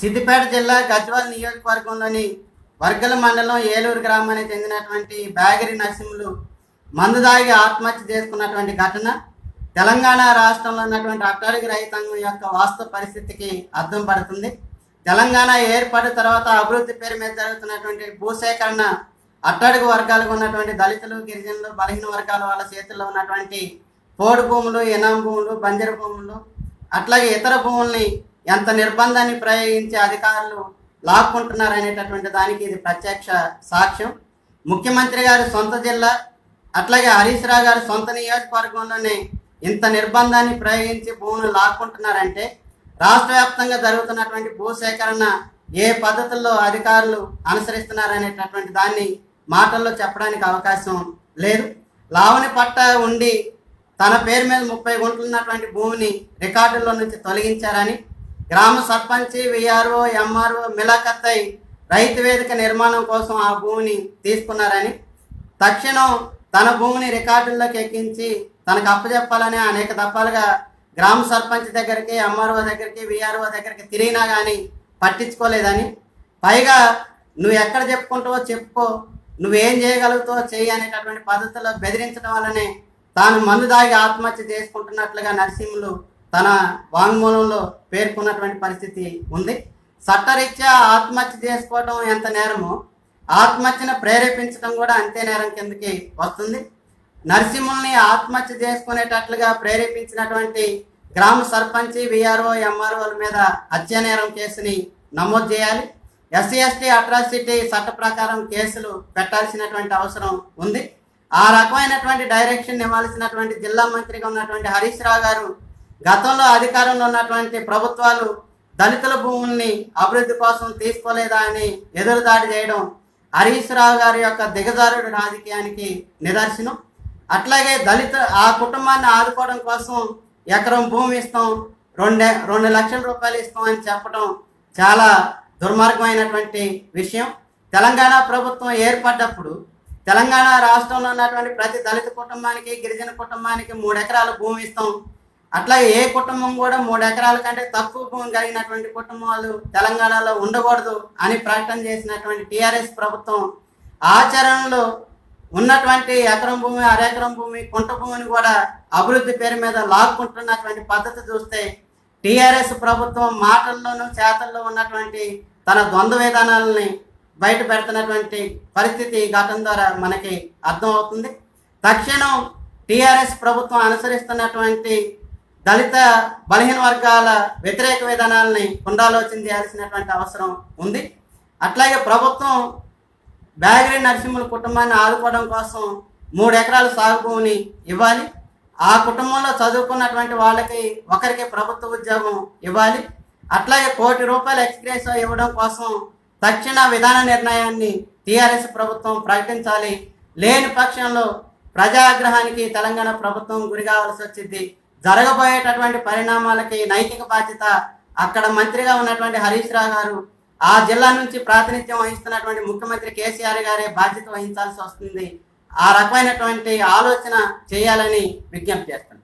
సిద్దిపేట జిల్లా గజ్వాల్ నియోజకవర్గంలోని వర్గల మండలం ఏలూరు గ్రామానికి చెందినటువంటి బ్యాగరి నరసింహులు మందు దాగి ఆత్మహత్య చేసుకున్నటువంటి ఘటన తెలంగాణ రాష్ట్రంలో ఉన్నటువంటి అట్టడుగు రైతాంగం యొక్క వాస్తవ పరిస్థితికి అర్థం పడుతుంది తెలంగాణ ఏర్పడిన తర్వాత అభివృద్ధి పేరు మీద జరుగుతున్నటువంటి భూసేకరణ అట్టడుగు వర్గాలకు ఉన్నటువంటి దళితులు గిరిజనులు బలహీన వర్గాల వాళ్ళ చేతుల్లో ఉన్నటువంటి పోడు భూములు ఇనాం భూములు బంజరు భూములు అట్లాగే ఇతర భూముల్ని ఎంత నిర్బంధాన్ని ప్రయోగించి అధికారులు లాక్కుంటున్నారు అనేటటువంటి దానికి ఇది ప్రత్యక్ష సాక్ష్యం ముఖ్యమంత్రి గారి సొంత జిల్లా అట్లాగే హరీష్ రావు గారి సొంత నియోజకవర్గంలోనే ఇంత నిర్బంధాన్ని ప్రయోగించి భూములు లాక్కుంటున్నారంటే రాష్ట్ర వ్యాప్తంగా జరుగుతున్నటువంటి భూసేకరణ ఏ పద్ధతుల్లో అధికారులు అనుసరిస్తున్నారనేటటువంటి దాన్ని మాటల్లో చెప్పడానికి అవకాశం లేదు లావణి పట్ట ఉండి తన పేరు మీద ముప్పై గుంటలు ఉన్నటువంటి భూమిని రికార్డుల్లో నుంచి తొలగించారని గ్రామ సర్పంచ్ విఆర్ఓ ఎంఆర్ఓ మిలాఖత్తై రైతు వేదిక నిర్మాణం కోసం ఆ భూమిని తీసుకున్నారని తక్షణం తన భూమిని రికార్డుల్లోకి ఎక్కించి తనకు అప్పచెప్పాలని అనేక దఫాలుగా గ్రామ సర్పంచ్ దగ్గరికి ఎంఆర్ఓ దగ్గరికి విఆర్ఓ దగ్గరికి తిరిగినా కానీ పట్టించుకోలేదని పైగా నువ్వు ఎక్కడ చెప్పుకుంటావో చెప్పుకో నువ్వేం చేయగలుగుతావో చెయ్యి అనేటటువంటి పద్ధతిలో బెదిరించడం వల్లనే తాను మందు దాగి ఆత్మహత్య చేసుకుంటున్నట్లుగా నరసింహులు తన వాంగ్మూలంలో పేర్కొన్నటువంటి పరిస్థితి ఉంది చట్టరీత్యా ఆత్మహత్య చేసుకోవడం ఎంత నేరమో ఆత్మహత్యను ప్రేరేపించడం కూడా అంతే నేరం కిందకి వస్తుంది నరసింహుల్ని ఆత్మహత్య చేసుకునేటట్లుగా ప్రేరేపించినటువంటి గ్రామ సర్పంచ్ విఆర్ఓ ఎంఆర్ఓల మీద హత్య నేరం కేసుని నమోదు చేయాలి ఎస్సీ ఎస్టీ అట్రాసిటీ చట్ట ప్రకారం కేసులు పెట్టాల్సినటువంటి అవసరం ఉంది ఆ రకమైనటువంటి డైరెక్షన్ ఇవ్వాల్సినటువంటి జిల్లా మంత్రిగా ఉన్నటువంటి హరీష్ రావు గారు గతంలో అధికారంలో ఉన్నటువంటి ప్రభుత్వాలు దళితుల భూముల్ని అభివృద్ధి కోసం తీసుకోలేదా అని ఎదురుదాడి చేయడం హరీష్ రావు గారి యొక్క దిగజారుడు రాజకీయానికి నిదర్శనం అట్లాగే దళిత ఆ కుటుంబాన్ని ఆదుకోవడం కోసం ఎకరం భూమి ఇస్తాం రెండే రెండు లక్షల రూపాయలు ఇస్తాం అని చెప్పడం చాలా దుర్మార్గమైనటువంటి విషయం తెలంగాణ ప్రభుత్వం ఏర్పడ్డప్పుడు తెలంగాణ రాష్ట్రంలో ఉన్నటువంటి ప్రతి దళిత కుటుంబానికి గిరిజన కుటుంబానికి మూడు ఎకరాల భూమి ఇస్తాం అట్లాగే ఏ కుటుంబం కూడా మూడు ఎకరాల కంటే తక్కువ భూమి కలిగినటువంటి కుటుంబాలు తెలంగాణలో ఉండకూడదు అని ప్రకటన చేసినటువంటి టీఆర్ఎస్ ప్రభుత్వం ఆచరణలో ఉన్నటువంటి ఎకరం భూమి అరెకరం భూమి కుంట భూమిని కూడా అభివృద్ధి పేరు మీద లాక్కుంటున్నటువంటి పద్ధతి చూస్తే టీఆర్ఎస్ ప్రభుత్వం మాటల్లోనూ చేతల్లో ఉన్నటువంటి తన ద్వంద్వ విధానాలని బయట పెడుతున్నటువంటి పరిస్థితి ఈ ఘటన ద్వారా మనకి అర్థమవుతుంది తక్షణం టీఆర్ఎస్ ప్రభుత్వం అనుసరిస్తున్నటువంటి దళిత బలహీన వర్గాల వ్యతిరేక విధానాలని పునరాలోచన చేయాల్సినటువంటి అవసరం ఉంది అట్లాగే ప్రభుత్వం బ్యాగరి నరసింహుల కుటుంబాన్ని ఆదుకోవడం కోసం మూడు ఎకరాల సాగు భూమిని ఇవ్వాలి ఆ కుటుంబంలో చదువుకున్నటువంటి వాళ్ళకి ఒకరికి ప్రభుత్వ ఉద్యోగం ఇవ్వాలి అట్లాగే కోటి రూపాయల ఎక్స్గ్రేస్ ఇవ్వడం కోసం తక్షణ విధాన నిర్ణయాన్ని టీఆర్ఎస్ ప్రభుత్వం ప్రకటించాలి లేని పక్షంలో ప్రజాగ్రహానికి తెలంగాణ ప్రభుత్వం గురి కావాల్సి వచ్చింది జరగబోయేటటువంటి పరిణామాలకి నైతిక బాధ్యత అక్కడ మంత్రిగా ఉన్నటువంటి హరీష్ రావు గారు ఆ జిల్లా నుంచి ప్రాతినిధ్యం వహిస్తున్నటువంటి ముఖ్యమంత్రి కేసీఆర్ గారే బాధ్యత వహించాల్సి వస్తుంది ఆ రకమైనటువంటి ఆలోచన చేయాలని విజ్ఞప్తి చేస్తున్నాను